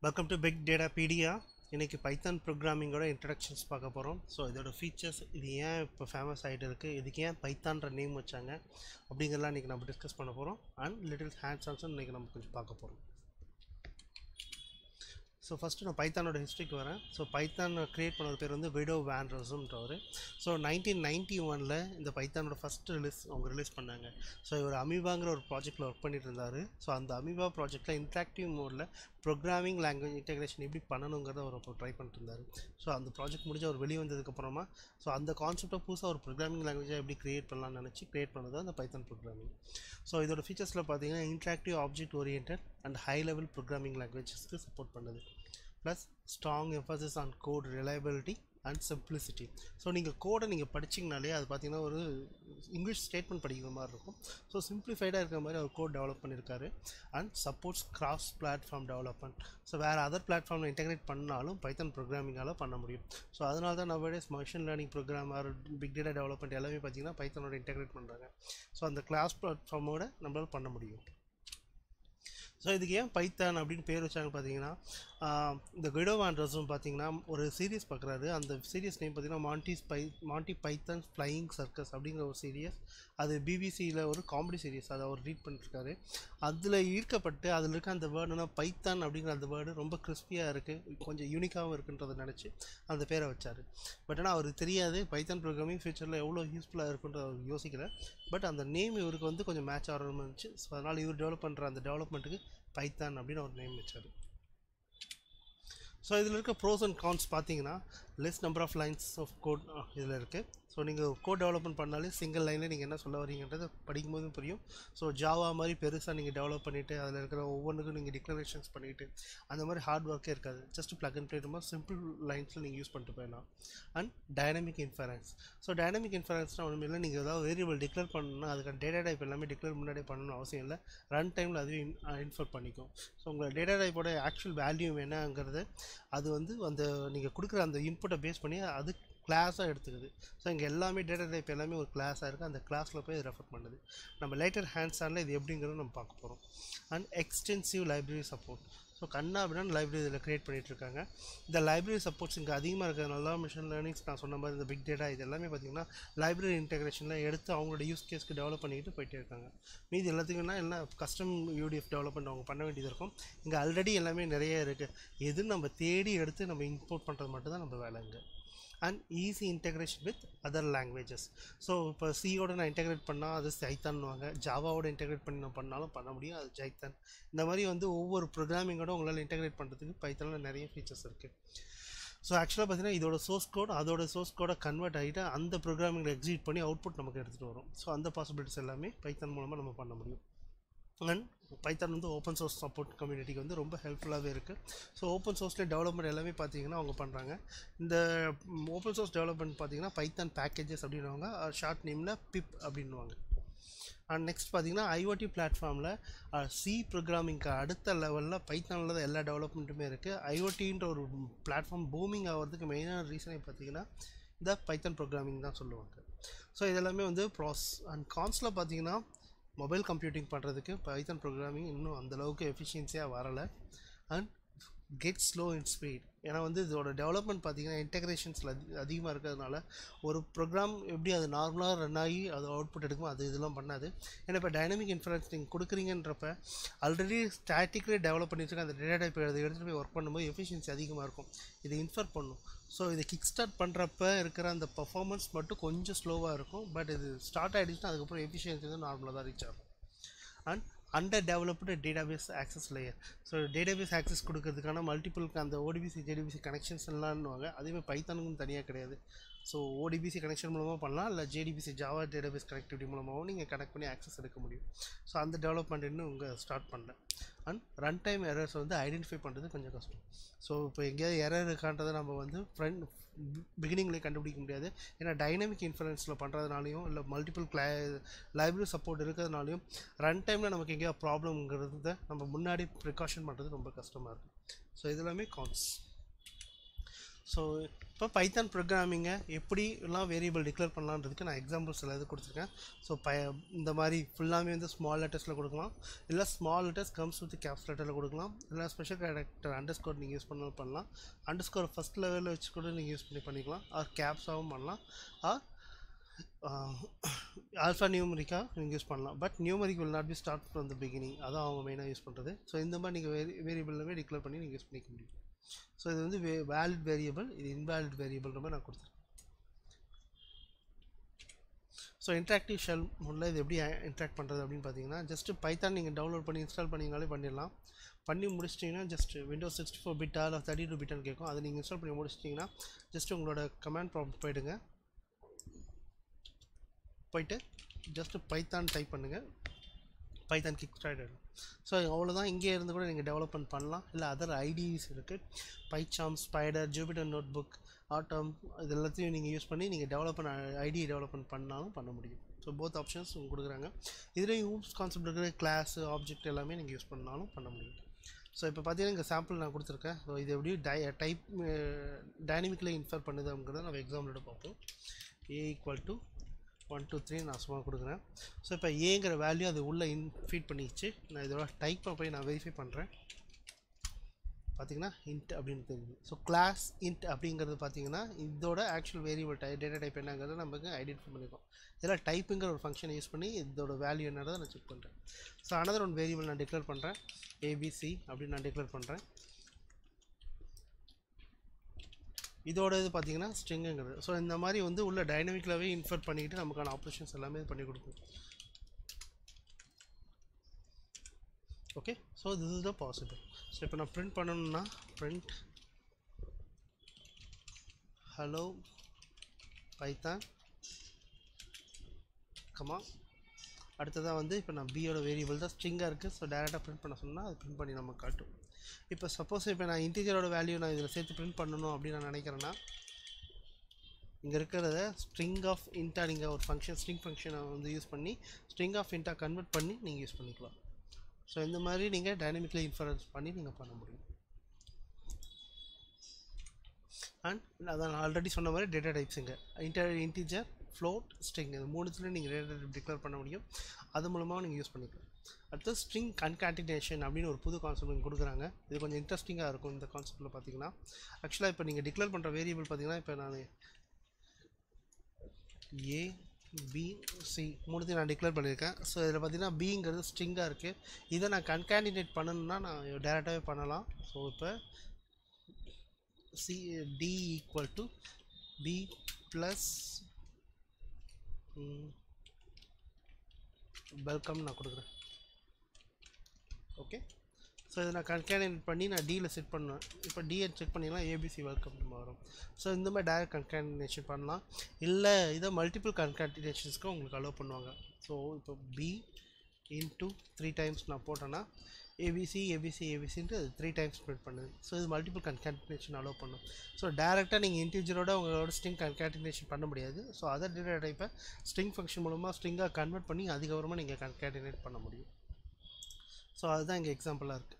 welcome to big data pedia இன்றைக்கி Python ப்ரோக்ராமிங்கோட introductions பார்க்க போகிறோம் ஸோ இதோட ஃபீச்சர்ஸ் இது ஏன் இப்போ ஃபேமஸ் ஆகிட்டு இருக்குது இதுக்கு ஏன் பைத்தான்ற நேம் வச்சாங்க அப்படிங்கிறலாம் இன்றைக்கி நம்ம டிஸ்கஸ் பண்ண போகிறோம் அண்ட் லிட்டில் ஹேண்ட்ஸ் ஆன்ஸும் இன்றைக்கி நம்ம கொஞ்சம் பார்க்க போகிறோம் ஸோ ஃபஸ்ட்டு நான் பைத்தானோட ஹிஸ்ட்ரிக்கு வரேன் ஸோ பைத்தான் க்ரியேட் பண்ணது பேர் வந்து விடோ வேன் ரோசம்ன்றவர் ஸோ நைன்டீன் நைன்ட்டி ஒனில் இந்த பைத்தானோட ஃபஸ்ட் ரிலீஸ் அவங்க ரிலீஸ் பண்ணாங்க ஸோ இவர் அமீபாங்கிற ஒரு ப்ராஜெக்ட்டில் ஒர்க் பண்ணிட்டு இருந்தார் ஸோ அந்த அமீபா ப்ராஜெக்ட்டில் இன்ட்ராக்டிவ் மோடில் ப்ரோக்ராமிங் லாங்குவேஜ் இன்டெகிரேஷன் எப்படி பண்ணணுங்கிறத அவர் அப்போ ட்ரை பண்ணிட்டு இருந்தார் ஸோ அந்த ப்ராஜெக்ட் முடிஞ்சு அவர் வெளியே வந்ததுக்கப்புறமா ஸோ அந்த கான்செப்டை புதுசாக ஒரு ப்ரோக்ராமிங் லாங்குவேஜை எப்படி க்ரியேட் பண்ணலாம்னு நினச்சி க்ரியேட் பண்ணது அந்த பைத்தான் ப்ரோக்ராமிங் ஸோ இதோட ஃபீச்சர்ஸில் பார்த்தீங்கன்னா interactive object oriented and high level programming லாங்குவேஜஸ்க்கு சப்போர்ட் பண்ணுது plus strong emphasis on code reliability and simplicity so நீங்கள் கோடை நீங்கள் படிச்சிங்கனாலே அது பார்த்தீங்கன்னா ஒரு இங்கிலீஷ் ஸ்டேட்மெண்ட் படிக்கிற மாதிரி இருக்கும் ஸோ சிம்பிளிஃபைடாக இருக்கிற மாதிரி அவர் கோட் டெவலப் பண்ணியிருக்காரு and supports cross platform development so வேறு அதர் பிளாட்ஃபார்மில் இன்டெகிரேட் பண்ணாலும் பைத்தன் ப்ரோக்ராமிங்கால் பண்ண முடியும் ஸோ அதனால தான் nowadays machine learning program or big data development எல்லாமே பார்த்தீங்கன்னா பைத்தனோட இன்டெகிரேட் பண்ணுறாங்க ஸோ அந்த கிளாஸ் பிளாட்ஃபார்மோட நம்மளால் பண்ண முடியும் ஸோ இதுக்கு ஏன் பைத்தான் அப்படின்னு பேர் வச்சாங்க பார்த்தீங்கன்னா இந்த குடோவான் ரசம் பார்த்தீங்கன்னா ஒரு சீரியஸ் பார்க்குறாரு அந்த சீரியஸ் நேம் பார்த்தீங்கன்னா மாண்டிஸ் பை மாண்டி பைத்தன் ஃப்ளையிங் சர்க்கஸ் அப்படிங்கிற ஒரு சீரியஸ் அது பிபிசியில் ஒரு காமெடி சீரியஸ் அதை அவர் ரீட் பண்ணிருக்காரு அதில் ஈர்க்கப்பட்டு அதில் இருக்க அந்த வேர்டுனா பைத்தான் அப்படிங்கிற அந்த வேர்டு ரொம்ப கிறிஸ்பியாக இருக்குது கொஞ்சம் யூனிக்காகவும் இருக்குன்றதை நினச்சி அந்த பேரை வச்சார் பட் ஆனால் அவருக்கு தெரியாது பைத்தான் ப்ரோக்ராமிங் ஃபியூச்சரில் எவ்வளோ யூஸ்ஃபுல்லாக இருக்குன்ற அவர் யோசிக்கல பட் அந்த நேம் இவருக்கு வந்து கொஞ்சம் மேட்ச் ஆகிற இருந்துச்சு ஸோ அதனால் இவர் டெவலப் பண்ணுற அந்த டெவலப்மெண்ட்டுக்கு பைத்தான் அப்படின்னு ஒரு நேம் வச்சார் ஸோ இதில் இருக்க ப்ரோஸ் அண்ட் கான்ஸ் பார்த்தீங்கன்னா less number of lines of code இதில் இருக்குது ஸோ நீங்கள் கோட் டெவலப்மெண்ட் பண்ணாலே சிங்கிள் லைனில் நீங்கள் என்ன சொல்ல வரீங்கன்றது படிக்கும்போதும் புரியும் ஸோ ஜாவா மாதிரி பெருசாக நீங்கள் டெவலப் பண்ணிவிட்டு அதில் இருக்கிற ஒவ்வொன்றுக்கும் நீங்கள் டிக்ளரேஷன்ஸ் பண்ணிவிட்டு அந்த மாதிரி ஹார்ட் ஒர்க்கே இருக்காது ஜஸ்ட் ப்ளக் அண்ட் ப்ளே மாதிரி சிம்பிள் லைன்ஸில் நீங்கள் யூஸ் பண்ணிட்டு போயிடலாம் and dynamic inference so dynamic இன்ஃபரன்ஸ்னால் ஒன்றும் இல்லை நீங்கள் ஏதாவது வேரியபிள் டிக்ளேர் பண்ணணும்னா அதுக்கான டேட்டா டைப் எல்லாமே டிக்ளேர் முன்னாடியே பண்ணணும்னு அவசியம் இல்லை ரன் டைமில் அதுவே இன்ஃபர் பண்ணிக்கும் ஸோ உங்கள் டேட்டா டைப்போட ஆக்சுவல் வேல்யூ என்னங்கிறது அது வந்து அந்த நீங்கள் கொடுக்குற அந்த இன்புட்டை பேஸ் பண்ணி அது கிளாஸாக எடுத்துக்குது ஸோ இங்கே எல்லாமே டேட்டா டைப் எல்லாமே ஒரு கிளாஸாக இருக்குது அந்த கிளாஸில் போய் ரெஃபர் பண்ணுது நம்ம லேட்டர் ஹேண்ட்ஸ் ஆனில் இது எப்படிங்கிறது நம்ம பார்க்க போகிறோம் and extensive library support so கண்ணா அப்படின்னு லைப்ரரி இதில் க்ரியேட் பண்ணிகிட்ருக்காங்க இந்த லைப்ரரி சப்போர்ட்ஸ் இங்கே அதிகமாக இருக்கிறதுனால மிஷின் லேர்னிங்ஸ் நான் சொன்ன மாதிரி இந்த பிக் டேட்டா இது எல்லாமே பார்த்திங்கன்னா லைப்ரரி இன்டெகிரேஷனில் எடுத்து அவங்களோட யூஸ் கேஸ்க்கு டெவலப் பண்ணிக்கிட்டு போயிட்டே இருக்காங்க மீது எல்லாத்துக்குன்னா என்ன கஸ்டம் யூடிஎஃப் டெவலப்மெண்ட் அவங்க பண்ண வேண்டியது இருக்கும் இங்கே ஆல்ரெடி எல்லாமே நிறைய இருக்குது எது நம்ம தேடி எடுத்து நம்ம இம்போர்ட் பண்ணுறது மட்டும் தான் நம்ம வேலை இங்கே and easy integration with other languages so இப்போ சியோட நான் இன்டெகிரேட் பண்ணால் அது ஜைத்தான்வாங்க ஜாவாவோட இன்டெகிரேட் பண்ணி நான் பண்ணாலும் பண்ண முடியும் அது ஜைத்தான் இந்த மாதிரி வந்து ஒவ்வொரு ப்ரோக்ராமிங்கோட உங்களால் இன்டெகிரேட் பண்ணுறதுக்கு பைத்தானில் நிறைய ஃபீச்சர்ஸ் இருக்குது ஸோ ஆக்சுவலாக பார்த்தீங்கன்னா இதோட சோர்ஸ் கோட் அதோட சோர்ஸ் கோடை கன்வெர்ட் ஆகிட்டு அந்த ப்ரோக்ராமிங்கில் எக்ஸிட் பண்ணி அவுட்புட் நமக்கு எடுத்துகிட்டு வரும் ஸோ அந்த பாசிபிலிட்டிஸ் எல்லாமே பைத்தான் மூலமாக நம்ம பண்ண முடியும் அண்ட் பைத்தான் வந்து ஓப்பன் சோர்ஸ் சப்போர்ட் கம்யூனிட்டிக்கு வந்து ரொம்ப ஹெல்ப்ஃபுல்லாகவே இருக்குது ஸோ ஓப்பன் சோர்ஸில் டெவலப்மெண்ட் எல்லாமே பார்த்தீங்கன்னா அவங்க பண்ணுறாங்க இந்த ஓப்பன் சோர்ஸ் டெவலப்மெண்ட் பார்த்தீங்கன்னா பைத்தான் பேக்கேஜஸ் அப்படின்வாங்க ஷார்ட் நேமில் பிப் அப்படின்வாங்க அண்ட் நெக்ஸ்ட் பார்த்தீங்கன்னா ஐஓடி பிளாட்ஃபார்மில் சி ப்ரோக்ராமிங்க்கு அடுத்த லெவலில் பைத்தானில் தான் எல்லா டெவலப்மெண்ட்டுமே இருக்குது ஐஓடின்ற ஒரு பிளாட்ஃபார்ம் பூமிங் ஆகிறதுக்கு மெயினான ரீசனே பார்த்தீங்கன்னா இந்த பைத்தன் ப்ரோக்ராமிங் தான் சொல்லுவாங்க ஸோ இதெல்லாமே வந்து ப்ராஸ் அண்ட் கான்ஸில் பார்த்தீங்கன்னா மொபைல் கம்ப்யூட்டிங் பண்ணுறதுக்கு பைத்தன் ப்ரோக்ராமிங் இன்னும் அந்தளவுக்கு எஃபிஷியன்சியாக வரலை and get slow in speed ஏன்னா வந்து இதோட டெவலப்மெண்ட் பார்த்தீங்கன்னா இன்டெகிரேஷன்ஸில் அதி அதிகமாக இருக்கிறதுனால ஒரு ப்ரோக்ராம் எப்படி அது நார்மலாக ரன் ஆகி அது அவுட்புட் எடுக்கும் அது இதெல்லாம் பண்ணாது ஏன்னா இப்போ டைனமிக் இன்ஃபரன்ஸ் நீங்கள் கொடுக்குறீங்கன்றப்ப ஆல்ரெடி ஸ்டாட்டிக்லேயே டெவலப் பண்ணிட்டு அந்த டேட்டா டைப் அதை எடுத்துகிட்டு போய் ஒர்க் பண்ணும்போது எஃபிஷியன்சி அதிகமாக இருக்கும் இதை இன்ஃபர் பண்ணும் ஸோ இதை கிக் ஸ்டார்ட் பண்ணுறப்ப இருக்கிற அந்த பர்ஃபார்மன்ஸ் மட்டும் கொஞ்சம் ஸ்லோவாக இருக்கும் பட் இது ஸ்டார்ட் ஆகிடுச்சுன்னா அதுக்கப்புறம் எஃபிஷியன்சி வந்து நார்மலாக தான் ரீச் ஆகும் and under developed database access layer so database access கொடுக்கறதுக்கான மல்டிபிள் அந்த ஓடிபிசி ஜேடிபிசி கனெக்ஷன்ஸ் எல்லாம்னுவாங்க அதுவே பைத்தானுக்கும் தனியாக கிடையாது ஸோ ஓடிபிசி கனெக்ஷன் மூலமாக பண்ணலாம் இல்லை ஜேடிபிசி ஜாவா டேட்டாபேஸ் கனெக்டிவிட்டி மூலமாகவும் நீங்கள் கனெக்ட் பண்ணி ஆக்சஸ் எடுக்க முடியும் ஸோ அந்த டெவலப்மெண்ட் இன்னும் இங்கே ஸ்டார்ட் பண்ணல அண்ட் ரன் டைம் எரர்ஸ் வந்து ஐடென்டிஃபை பண்ணுறது கொஞ்சம் கஷ்டம் ஸோ இப்போ எங்கேயாவது எரர் இருக்கான்றதை நம்ம வந்து ஃப்ரெண்ட் பிகினிங்லேயே கண்டுபிடிக்க முடியாது ஏன்னா டைனமிக் இன்ஃபரன்ஸில் பண்ணுறதுனாலையும் இல்லை மல்டிபிள் கிளா லைப்ரரி சப்போர்ட் இருக்கிறதுனாலையும் ரன் டைமில் நமக்கு எங்கேயா ப்ராப்ளம்ங்கிறத நம்ம முன்னாடி ப்ரிகாஷன் பண்ணுறது ரொம்ப கஷ்டமாக இருக்கும் ஸோ இது எல்லாமே கான்ஸ் ஸோ இப்போ பைத்தான் ப்ரோக்ராமிங்கை எப்படி எல்லாம் வேரியபிள் டிக்ளேர் பண்ணலான்றதுக்கு நான் எக்ஸாம்பிள்ஸ் சில இது கொடுத்துருக்கேன் ஸோ ப இந்த மாதிரி ஃபுல்லாமே வந்து ஸ்மால் லெட்டர்ஸில் கொடுக்கலாம் இல்லை small letters comes with caps லெட்டரில் கொடுக்கலாம் இல்லை ஸ்பெஷல் கேரக்டர் அண்டர் ஸ்கோர் நீங்கள் யூஸ் பண்ணாலும் பண்ணலாம் அண்டர் ஸ்கோர் ஃபஸ்ட் லெவலில் வச்சு கூட நீங்கள் யூஸ் பண்ணி பண்ணிக்கலாம் ஆர் கேப்ஸாகவும் பண்ணலாம் ஆர் ஆல்ஃபா நியூமரிக்கா நீங்கள் யூஸ் பண்ணலாம் but numeric will not be start from the beginning அதான் அவங்க மெயினாக யூஸ் பண்ணுறது ஸோ இந்த மாதிரி நீங்கள் வேரி வேரியபிளாகவே டிக்ளேர் பண்ணி நீங்கள் யூஸ் பண்ணிக்க முடியும் ஸோ இது வந்து வே வேலிட் வேரியபிள் இது இன்வேலிட் வேரியபிள்ன்ற மாதிரி நான் கொடுத்துருக்கேன் ஸோ இன்ட்ராக்டிவ் ஷெல் முள்ள இது எப்படி இன்ட்ராக்ட் பண்ணுறது அப்படின்னு பார்த்தீங்கன்னா ஜஸ்ட்டு பைத்தான் நீங்கள் டவுன்லோட் பண்ணி இன்ஸ்டால் பண்ணிங்கனாலே பண்ணிடலாம் பண்ணி முடிச்சிட்டிங்கன்னா ஜஸ்ட் விண்டோஸ் சிக்ஸ்டி ஃபோர் பிட்டா இல்லை தேர்ட்டி டூ பிட்டான்னு கேட்கும் அதை நீங்கள் இன்ஸ்டால் பண்ணி முடிச்சிட்டிங்கன்னா ஜஸ்ட் உங்களோட கமாண்ட் ப்ராப்ளம் போயிடுங்க போயிட்டு ஜஸ்ட்டு பைத்தான் டைப் பண்ணுங்கள் பைத்தான் கிக் ஸ்டார்ட் ஆகிடும் ஸோ அவ்வளோதான் இங்கே இருந்து கூட நீங்கள் டெவலப்மெண்ட் பண்ணலாம் இல்லை அதர் ஐடிஸ் இருக்குது PyCharm Spyder Jupyter notebook Atom இது எல்லாத்தையும் நீங்கள் யூஸ் பண்ணி நீங்கள் டெவலப்மெண்ட் ஐடி டெவலப்மெண்ட் பண்ணாலும் பண்ண முடியும் ஸோ போத் ஆப்ஷன்ஸ் உங்களுக்கு கொடுக்குறாங்க இதுலேயும் யூஸ் கான்செப்ட் இருக்கிற கிளாஸ் ஆப்ஜெக்ட் எல்லாமே நீங்கள் யூஸ் பண்ணாலும் பண்ண முடியும் ஸோ இப்போ பார்த்தீங்கன்னா இங்கே சாம்பிள் நான் கொடுத்துருக்கேன் ஸோ இது எப்படி டை டைப் டைனமிக்கில் இன்ஃபர் பண்ணுது அப்படிங்கிறத நம்ம எக்ஸாம்பிளோட பார்ப்போம் A equal to one two three நான் சும்மா கொடுக்குறேன் ஸோ இப்போ ஏங்கிற வேல்யூ அது உள்ளே இன் ஃபீட் பண்ணிச்சு நான் இதோட டைப்பை போய் நான் வெரிஃபை பண்ணுறேன் பார்த்தீங்கன்னா இன்ட் அப்படின்னு தெரியுது ஸோ கிளாஸ் இன்ட் அப்படிங்கிறது பார்த்தீங்கன்னா இதோட ஆக்சுவல் வேரியபிள் டை டேட்டா டைப் என்னங்கிறத நமக்கு ஐடென்டிஃபை பண்ணிருக்கோம் இதில் டைப்புங்கிற ஒரு ஃபங்க்ஷனை யூஸ் பண்ணி இதோட வேல்யூ என்னன்றதை நான் செக் பண்ணுறேன் ஸோ அனதர் ஒன் வேரியபிள் நான் டிக்ளேர் பண்ணுறேன் ஏபிசி அப்படின்னு நான் டிக்ளேர் பண்ணுறேன் இதோட இது பார்த்தீங்கன்னா ஸ்ட்ரிங்குங்கிறது ஸோ இந்த மாதிரி வந்து உள்ள டைனமிக்லாகவே இன்ஃபர் பண்ணிக்கிட்டு நமக்கான ஆப்ரேஷன்ஸ் எல்லாமே பண்ணி கொடுக்கும் okay so this is the possible so இப்போ நான் பிரிண்ட் பண்ணணும்னா பிரிண்ட் ஹலோ பைத்தான் கமா அடுத்ததாக வந்து இப்போ நான் பியோட வேரியபிள் தான் ஸ்ட்ரிங்காக இருக்குது ஸோ டேரெக்டாக பிரிண்ட் பண்ண சொன்னால் அது பிரிண்ட் பண்ணி நம்ம காட்டும் இப்போ சப்போஸ் இப்போ நான் இன்டீஜரோட வேல்யூ நான் இதில் சேர்த்து பிரிண்ட் பண்ணணும் அப்படின்னு நான் நினைக்கிறேன்னா இங்கே இருக்கிறத ஸ்ட்ரிங் ஆஃப் இன்ட்டாக நீங்கள் ஒரு ஃபங்க்ஷன் ஸ்ட்ரிங் ஃபங்க்ஷனை வந்து யூஸ் பண்ணி ஸ்ட்ரிங் ஆஃப் இன்ட்டாக கன்வெர்ட் பண்ணி நீங்கள் யூஸ் பண்ணிக்கலாம் ஸோ இந்த மாதிரி நீங்கள் டைனமிக்லி இன்ஃபரன்ஸ் பண்ணி நீங்கள் பண்ண முடியும் அண்ட் அதான் நான் ஆல்ரெடி சொன்ன மாதிரி டேட்டா டைப்ஸுங்க இன்டர் இன்டீஜர் ஃப்ளோட் ஸ்ட்ரிங் இது மூணுத்துலேயும் நீங்கள் டேட்டா டைப் டிக்ளேர் பண்ண முடியும் அது மூலமாக நீங்கள் யூஸ் பண்ணிக்கலாம் அடுத்து ஸ்ட்ரிங் கன்காட்டினேஷன் அப்படின்னு ஒரு புது கான்செப்ட் இங்கே கொடுக்குறாங்க இது கொஞ்சம் இன்ட்ரெஸ்டிங்காக இருக்கும் இந்த கான்செப்ட்டில் பார்த்தீங்கன்னா ஆக்சுவலாக இப்போ நீங்கள் டிக்ளேர் பண்ணுற வேரியபிள் பார்த்தீங்கன்னா இப்போ நான் ஏ பி சி மூணுத்தையும் நான் டிக்ளேர் பண்ணியிருக்கேன் ஸோ இதில் பார்த்தீங்கன்னா பிங்கிறது ஸ்ட்ரிங்காக இருக்குது இதை நான் கன்காண்டினேட் பண்ணணும்னா நான் டேரெக்டாகவே பண்ணலாம் ஸோ இப்போ C D equal to B plus welcome நான் கொடுக்குறேன் ஓகே ஸோ இதை நான் கன்கேனேட் பண்ணி நான் டியில் செட் பண்ணுவேன் இப்போ டியை செக் பண்ணிங்கன்னா ஏபிசி வெல்கம் வரும் ஸோ இந்த மாதிரி டேரக்ட் கன்காட்டினேஷன் பண்ணலாம் இல்லை இதை மல்டிபிள் கன்காட்டினேஷன்ஸ்க்கு உங்களுக்கு அலோவ் பண்ணுவாங்க ஸோ இப்போ பி இன்டூ த்ரீ டைம்ஸ் நான் போட்டேன்னா ஏபிசி ஏபிசி ஏபிசின்ட்டு அது த்ரீ டைம்ஸ் ஸ்ப்ரெட் பண்ணுது ஸோ இது மல்டிபிள் கன்காட்டினேஷன் அலோவ் பண்ணும் ஸோ டேரெக்டாக நீங்கள் இன்டீஜரோட உங்களோட ஸ்ட்ரிங் கன்காட்டினேஷன் பண்ண முடியாது ஸோ அதர் டேட்டா டைப்பை ஸ்ட்ரிங் ஃபங்க்ஷன் மூலமாக ஸ்ட்ரிங்காக கன்வெர்ட் பண்ணி அதுக்கப்புறமா நீங்கள் கன்காட்டினேட் பண்ண முடியும் ஸோ அதுதான் இங்கே எக்ஸாம்பிளாக இருக்குது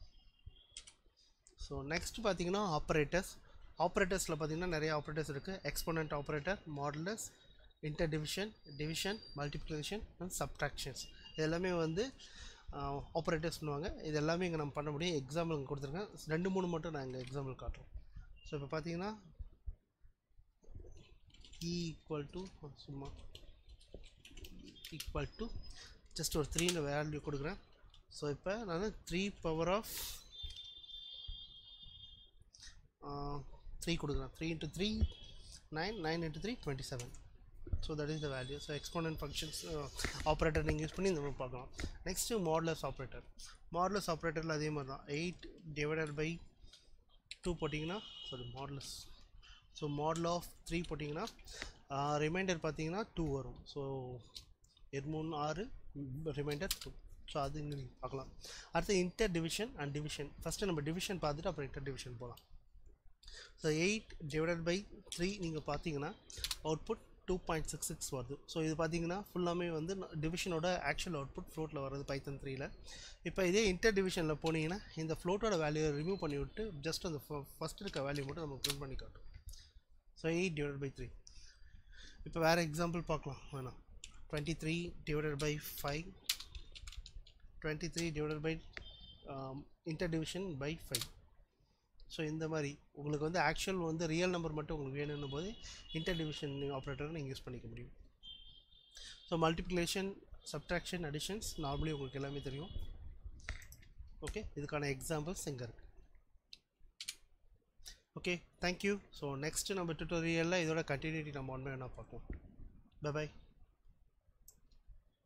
ஸோ நெக்ஸ்ட் பார்த்தீங்கன்னா ஆப்ரேட்டர்ஸ் ஆப்ரேட்டர்ஸில் பார்த்தீங்கன்னா நிறைய ஆப்ரேட்டர்ஸ் இருக்குது exponent operator modulus inter division division multiplication and subtractions இது எல்லாமே வந்து ஆப்ரேட்டர்ஸ் பண்ணுவாங்க இது எல்லாமே இங்கே நம்ம பண்ண முடியும் எக்ஸாம்பிள் இங்கே கொடுத்துருக்கேன் ரெண்டு மூணு மட்டும் நான் இங்கே எக்ஸாம்பிள் காட்டுறோம் ஸோ இப்போ பார்த்தீங்கன்னா இ ஈக்குவல் டு சும்மா ஈக்குவல் டு ஜஸ்ட் ஒரு த்ரீன்னு வேல்யூ கொடுக்குறேன் ஸோ இப்போ நான் த்ரீ பவர் ஆஃப் த்ரீ கொடுக்குறேன் three into three nine nine into three twenty seven so that is the value so exponent functions operator நீங்கள் யூஸ் பண்ணி இந்த மாதிரி பார்க்கலாம் நெக்ஸ்ட்டு மாடலஸ் ஆப்ரேட்டர் மாடலஸ் ஆப்ரேட்டரில் அதே மாதிரி தான் எயிட் டிவைடட் பை டூ போட்டிங்கன்னா sorry modulus so modal of three போட்டிங்கன்னா ரிமைண்டர் பார்த்தீங்கன்னா டூ வரும் ஸோ எட்டு மூணு ஆறு ரிமைண்டர் டூ ஸோ அது இங்கே நீங்கள் பார்க்கலாம் அடுத்து inter division and division first நம்ம டிவிஷன் பார்த்துட்டு அப்புறம் இன்டர் டிவிஷன் போகலாம் so eight divided by three நீங்கள் பார்த்தீங்கன்னா output two point six six வருது ஸோ இது பார்த்தீங்கன்னா ஃபுல்லாமே வந்து டிவிஷனோட ஆக்சுவல் அவுட்புட் ஃப்ளோட்டில் வர்றது பைத்தன் த்ரீல இப்போ இதே இன்டர் டிவிஷனில் போனீங்கன்னா இந்த ஃப்ளோட்டோட வேல்யூவை ரிமூவ் பண்ணி விட்டு ஜஸ்ட் அந்த ஃபஸ்ட் இருக்க வேல்யூ மட்டும் நம்ம பிரிண்ட் பண்ணி காட்டும் so eight divide by three இப்போ வேறு எக்ஸாம்பிள் பார்க்கலாம் வேணாம் twenty three divided by five twenty three divided by inter division by five so இந்த மாதிரி உங்களுக்கு வந்து ஆக்சுவல் வந்து ரியல் நம்பர் மட்டும் உங்களுக்கு வேணும்னும் போது இன்டர் டிவிஷன் ஆப்ரேட்டரை நீங்கள் யூஸ் பண்ணிக்க முடியும் so multiplication subtraction additions normally உங்களுக்கு எல்லாமே தெரியும் ஓகே இதுக்கான எக்ஸாம்பிள்ஸ் இங்கே இருக்குது ஓகே தேங்க்யூ ஸோ நெக்ஸ்ட்டு நம்ம டுட்டோரியலில் இதோட கண்டினியூட்டி நம்ம ஒன் பை ஒன்னாக பார்ப்போம் பை பாய்